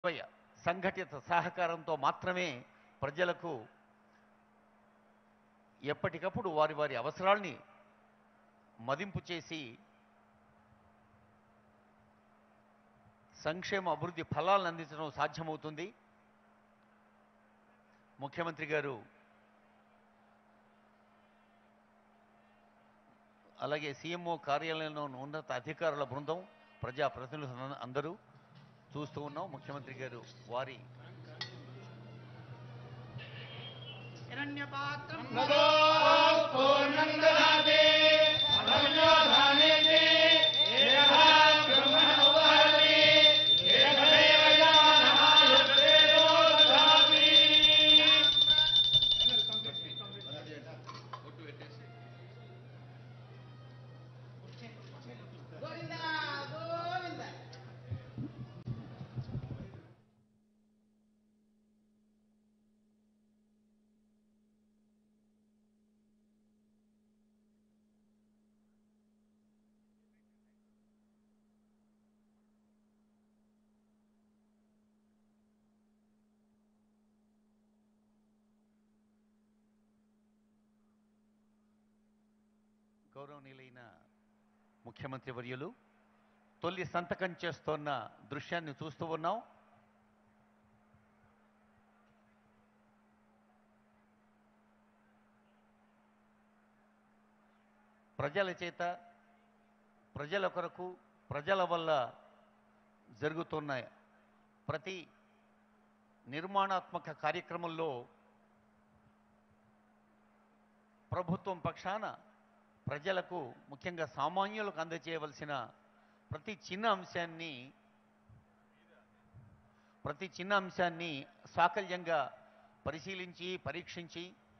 సమన్వయ సంఘటిత సహకారంతో మాత్రమే ప్రజలకు ఎప్పటికప్పుడు వారి వారి అవసరాల్ని మదింపు చేసి సంక్షేమ అభివృద్ధి ఫలాలను అందించడం సాధ్యమవుతుంది ముఖ్యమంత్రి గారు అలాగే సీఎంఓ కార్యాలయంలో ఉన్న ఉన్నత అధికారుల బృందం ప్రజా ప్రతినిధులు అందరూ చూస్తూ ఉన్నాం ముఖ్యమంత్రి గారు వారి హిరణ్యపాత్రం గోవింద గోవింద గౌరవనీయులైన ముఖ్యమంత్రి వర్యులు తొలి సంతకం చేస్తున్న దృశ్యాన్ని చూస్తూ ఉన్నాం ప్రజల చేత ప్రజల కొరకు ప్రజల వల్ల జరుగుతున్న ప్రతి నిర్మాణాత్మక కార్యక్రమంలో ప్రభుత్వం పక్షాన ప్రజలకు ముఖ్యంగా సామాన్యులకు అందజేయవలసిన ప్రతి చిన్న అంశాన్ని ప్రతి చిన్న అంశాన్ని సాకల్యంగా పరిశీలించి పరీక్షించి